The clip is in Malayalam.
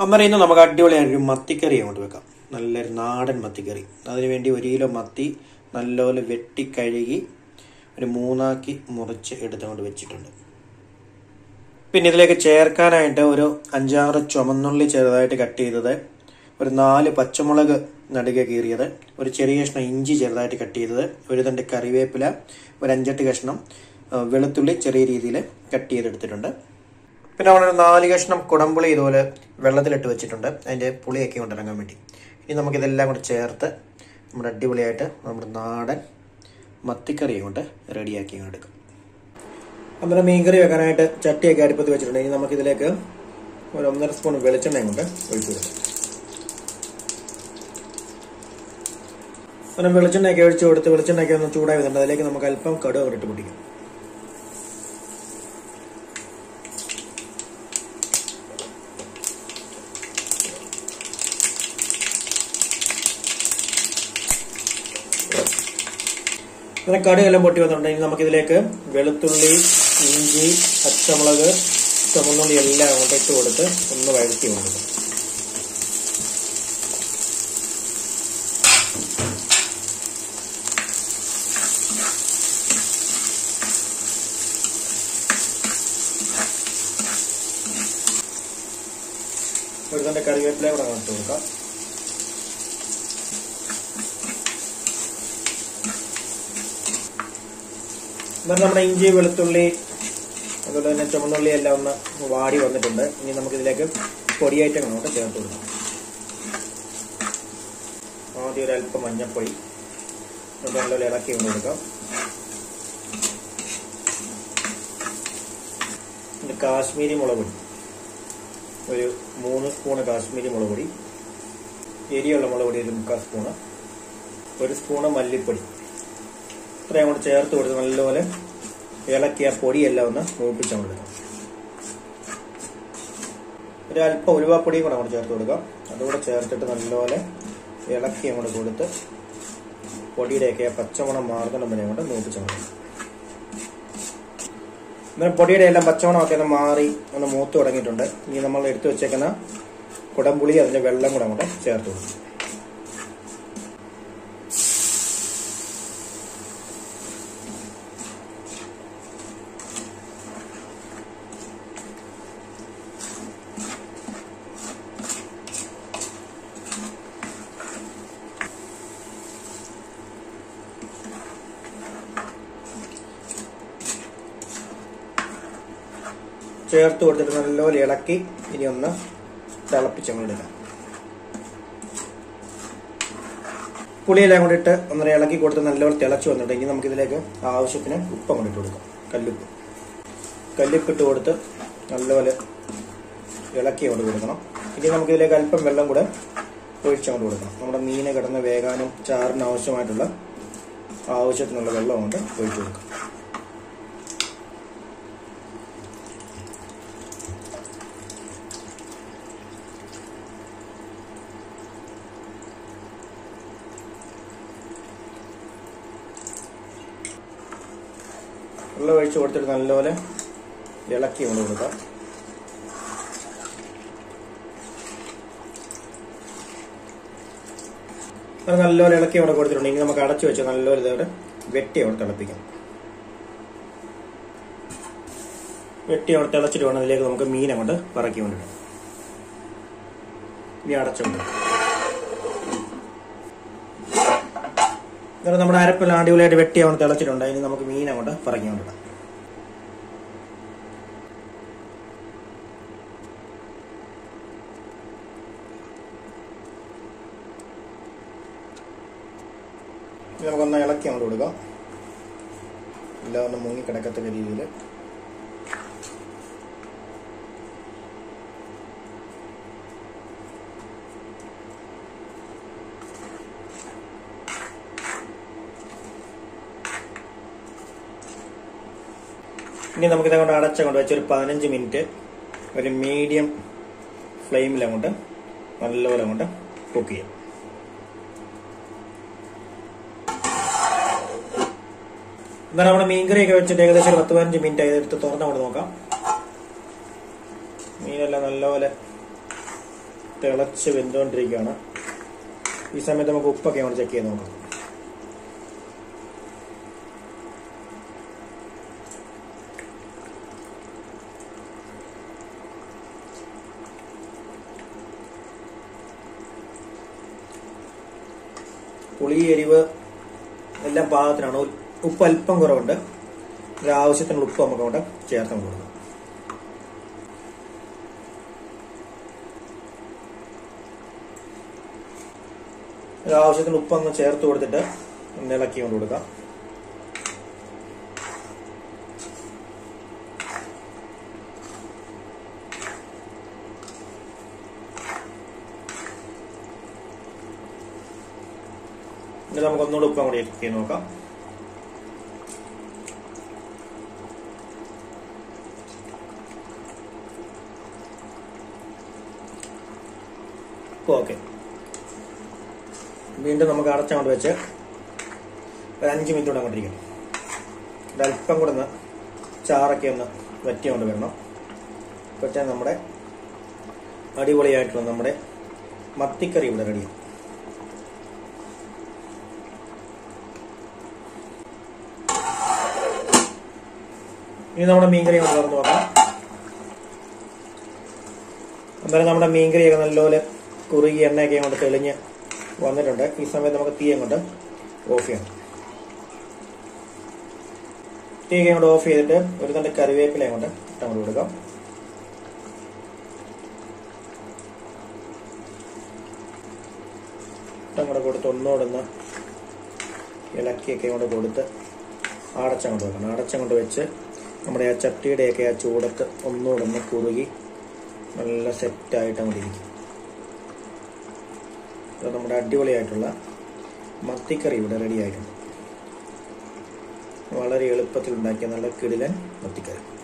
അമ്മ ഇന്ന് നമുക്ക് അടിപൊളിയായൊരു മത്തിക്കറി അങ്ങോട്ട് വെക്കാം നല്ലൊരു നാടൻ മത്തിക്കറി അതിനുവേണ്ടി ഒരു കിലോ മത്തി നല്ലപോലെ വെട്ടി കഴുകി ഒരു മൂന്നാക്കി മുറിച്ച് എടുത്തുകൊണ്ട് വെച്ചിട്ടുണ്ട് പിന്നെ ഇതിലേക്ക് ചേർക്കാനായിട്ട് ഒരു അഞ്ചാറ് ചുമന്നുള്ളി ചെറുതായിട്ട് കട്ട് ചെയ്തത് ഒരു നാല് പച്ചമുളക് നടുക കീറിയത് ഒരു ചെറിയ കഷ്ണം ഇഞ്ചി ചെറുതായിട്ട് കട്ട് ചെയ്തത് ഒരു തണ്ട് കറിവേപ്പില ഒരു അഞ്ചെട്ട് കഷ്ണം ആ, വെളുത്തുള്ളി ചെറിയ രീതിയിൽ കട്ട് ചെയ്തെടുത്തിട്ടുണ്ട് പിന്നെ നമ്മളൊരു നാല് കഷ്ണം കുടംപുളി ഇതുപോലെ വെള്ളത്തിലിട്ട് വെച്ചിട്ടുണ്ട് അതിൻ്റെ പുളിയൊക്കെ കൊണ്ടിറങ്ങാൻ വേണ്ടി ഇനി നമുക്കിതെല്ലാം കൂടെ ചേർത്ത് നമ്മുടെ അടിപൊളിയായിട്ട് നമ്മുടെ നാടൻ മത്തിക്കറി കൊണ്ട് റെഡിയാക്കി ഇങ്ങ് എടുക്കാം അന്നേരം മീൻകറി വെക്കാനായിട്ട് ചട്ടിയൊക്കെ അടുപ്പത്ത് വെച്ചിട്ടുണ്ട് ഇനി നമുക്കിതിലേക്ക് ഒരു ഒന്നര സ്പൂൺ വെളിച്ചെണ്ണയും കൊണ്ട് ഒഴിച്ചു കൊടുക്കാം അങ്ങനെ വെളിച്ചെണ്ണയൊക്കെ ഒഴിച്ച് കൊടുത്ത് വെളിച്ചെണ്ണയൊക്കെ ഒന്ന് ചൂടായി വരുന്നുണ്ട് അതിലേക്ക് നമുക്ക് അല്പം കടുക് ഇട്ട് പൊട്ടിക്കാം അങ്ങനെ കടുകെല്ലാം പൊട്ടി വന്നിട്ടുണ്ടെങ്കിൽ നമുക്കിതിലേക്ക് വെളുത്തുള്ളി ഇഞ്ചി പച്ചമുളക് ചുമന്നുള്ളി എല്ലാം അങ്ങോട്ട് ഇട്ട് കൊടുത്ത് ഒന്ന് വഴറ്റി കൊടുക്കും ഒരു തന്നെ കറിവേപ്പില കൂടെ അങ്ങോട്ട് കൊടുക്കാം എന്നിട്ട് നമ്മുടെ ഇഞ്ചി വെളുത്തുള്ളി അതുപോലെ തന്നെ ചുമന്നുള്ളി എല്ലാം ഒന്ന് വാടി വന്നിട്ടുണ്ട് ഇനി നമുക്കിതിലേക്ക് പൊടിയേറ്റം അങ്ങോട്ട് ചേർത്ത് കൊടുക്കാം ആദ്യം ഒരു അല്പം മഞ്ഞപ്പൊടി അത് നല്ലപോലെ ഇളക്കി കൊണ്ട് കൊടുക്കാം ഇത് കാശ്മീരി മുളക് പൊടി ഒരു മൂന്ന് സ്പൂണ് കാശ്മീരി മുളക് പൊടി എരിയുള്ള മുളക് പൊടി ഒരു മുക്കാൽ സ്പൂണ് ഒരു സ്പൂണ് മല്ലിപ്പൊടി ഇത്രയും കൂടെ ചേർത്ത് കൊടുത്ത് നല്ലപോലെ ഇളക്കി ആ പൊടിയെല്ലാം ഒന്ന് മൂപ്പിച്ച് കൊടുക്കാം ഒരു അല്പം ഉലുവാപ്പൊടിയും കൂടെ അങ്ങോട്ട് ചേർത്ത് കൊടുക്കാം അതുകൂടെ ചേർത്തിട്ട് നല്ലപോലെ ഇളക്കി അങ്ങോട്ട് കൊടുത്ത് പൊടിയുടെയൊക്കെ ആ പച്ചമണം മാറുന്നിടം വരെ അങ്ങോട്ട് മൂപ്പിച്ച് കൊടുക്കാം എന്നാൽ പൊടിയുടെ എല്ലാം പച്ചമണമൊക്കെ ഒന്ന് മാറി ഒന്ന് മൂത്ത് തുടങ്ങിയിട്ടുണ്ട് ഇനി നമ്മൾ എടുത്തു വെച്ചേക്കുന്ന കുടംപുളി അതിന്റെ വെള്ളം കൂടെ അങ്ങോട്ട് ചേർത്ത് കൊടുക്കും ചേർത്ത് കൊടുത്തിട്ട് നല്ലപോലെ ഇളക്കി ഇനി ഒന്ന് തിളപ്പിച്ചങ്ങോട്ടിടാം പുളിയെല്ലാം കൂടി ഇട്ട് ഒന്നര ഇളക്കി കൊടുത്ത് നല്ലപോലെ തിളച്ച് വന്നിട്ട് ഇനി നമുക്കിതിലേക്ക് ആവശ്യത്തിന് ഉപ്പ് അങ്ങോട്ട് ഇട്ട് കൊടുക്കാം കല്ലുപ്പ് കല്ലുപ്പ് ഇട്ട് കൊടുത്ത് നല്ലപോലെ ഇളക്കി അങ്ങോട്ട് കൊടുക്കണം ഇനി നമുക്കിതിലേക്ക് അല്പം വെള്ളം കൂടെ ഒഴിച്ചങ്ങോട്ട് കൊടുക്കണം നമ്മുടെ മീന് കിടന്ന് വേകാനും ചാറിന് ആവശ്യമായിട്ടുള്ള ആവശ്യത്തിനുള്ള വെള്ളം കൊണ്ട് ഒഴിച്ചു കൊടുക്കാം വെള്ളം ഒഴിച്ച് കൊടുത്തിട്ട് നല്ലപോലെ ഇളക്കി കൊണ്ട് കൊടുക്കാം അത് നല്ലപോലെ ഇളക്കി അവിടെ കൊടുത്തിട്ടുണ്ടെങ്കിൽ നമുക്ക് അടച്ചു വെച്ച് നല്ലപോലെ ഇതവിടെ വെട്ടി അവിടെ തിളപ്പിക്കാം വെട്ടി അവിടെ തിളച്ചിട്ട് വേണം അതിലേക്ക് നമുക്ക് മീൻ അങ്ങോട്ട് പറക്കി കൊണ്ടിടാം ഇനി അടച്ചുകൊണ്ട് എന്നിട്ട് നമ്മുടെ അരപ്പെല്ലാം അടിപൊളിയായിട്ട് വെട്ടി അവിടെ തിളച്ചിട്ടുണ്ട് ഇനി നമുക്ക് മീൻ അങ്ങോട്ട് പറക്കി കൊണ്ടിടാം ഇനി നമുക്കൊന്ന് ഇളക്കി അങ്ങോട്ട് കൊടുക്കാം എല്ലാം ഒന്ന് മുങ്ങി കിടക്കത്തക്ക രീതിയിൽ ഇനി നമുക്ക് ഇതങ്ങോട്ട് അടച്ചങ്ങോട്ട് വെച്ച് ഒരു പതിനഞ്ച് മിനിറ്റ് ഒരു മീഡിയം ഫ്ലെയിമിൽ അങ്ങോട്ട് നല്ലപോലെ അങ്ങോട്ട് കുക്ക് ചെയ്യാം എന്നാൽ നമ്മുടെ മീൻകറിയൊക്കെ വെച്ചിട്ട് ഏകദേശം ഒരു പത്ത് പതിനഞ്ച് മിനിറ്റ് ആയത് തുറന്ന് അങ്ങോട്ട് നോക്കാം മീനെല്ലാം നല്ലപോലെ തിളച്ച് വെന്തുകൊണ്ടിരിക്കുകയാണ് ഈ സമയത്ത് നമുക്ക് ഉപ്പൊക്കെ ഒന്ന് ചെക്ക് ചെയ്ത് നോക്കാം പുളി എരിവ് എല്ലാം പാകത്തിനാണ് ഉ- ഉപ്പ് അല്പം കുറവുണ്ട് ഒരു ആവശ്യത്തിനുള്ള ഉപ്പ് നമുക്ക് അവിടെ ചേർത്ത് കൊടുക്കാം ഒരു ആവശ്യത്തിന് ഉപ്പ് അങ്ങ് ചേർത്ത് കൊടുത്തിട്ട് ഒന്ന് ഇളക്കി കൊണ്ട് കൊടുക്കാം ഇനി നമുക്ക് ഒന്നുകൂടെ ഉപ്പ് അങ്ങോട്ട് ചെക്ക് ചെയ്ത് നോക്കാം ഓക്കെ വീണ്ടും നമുക്ക് അടച്ചങ്ങോട്ട് വെച്ച് ഒരു അഞ്ച് മിനിറ്റ് കൂടെ അങ്ങോട്ടിരിക്കും ഒരല്പം കൂടെ ഒന്ന് ചാറൊക്കെ ഒന്ന് വറ്റിക്കൊണ്ട് വരണം പക്ഷേ നമ്മുടെ അടിപൊളിയായിട്ടുള്ള നമ്മുടെ മത്തിക്കറി ഇവിടെ റെഡിയാണ് ഇനി നമ്മുടെ മീൻകറി ഒന്ന് തുറന്ന് നോക്കാം അന്നേരം നമ്മുടെ മീൻകറിയൊക്കെ നല്ലപോലെ കുറുകി എണ്ണയൊക്കെ അങ്ങോട്ട് തെളിഞ്ഞ് വന്നിട്ടുണ്ട് ഈ സമയത്ത് നമുക്ക് തീ അങ്ങോട്ട് ഓഫ് ചെയ്യണം തീ ഒക്കെ അങ്ങോട്ട് ഓഫ് ചെയ്തിട്ട് ഒരു തണ്ട് കറിവേപ്പില അങ്ങോട്ട് അങ്ങോട്ട് കൊടുക്കാം അങ്ങോട്ട് കൊടുത്ത് ഒന്നോടൊന്ന് ഇളക്കിയൊക്കെ അങ്ങോട്ട് കൊടുത്ത് അടച്ചങ്ങോട്ട് വെക്കണം അടച്ചങ്ങോട്ട് വെച്ച് നമ്മുടെ ആ ചട്ടിയുടെയൊക്കെ ആ ചൂടത്ത് ഒന്നുകൂടെ കുറുകി നല്ല സെറ്റായിട്ട് അങ്ങോട്ട് ഇരിക്കും ഇത് നമ്മുടെ അടിപൊളിയായിട്ടുള്ള മത്തിക്കറി ഇവിടെ റെഡി ആയിട്ടുണ്ട് വളരെ എളുപ്പത്തിൽ ഉണ്ടാക്കിയ നല്ല കിടിലൻ മത്തിക്കറി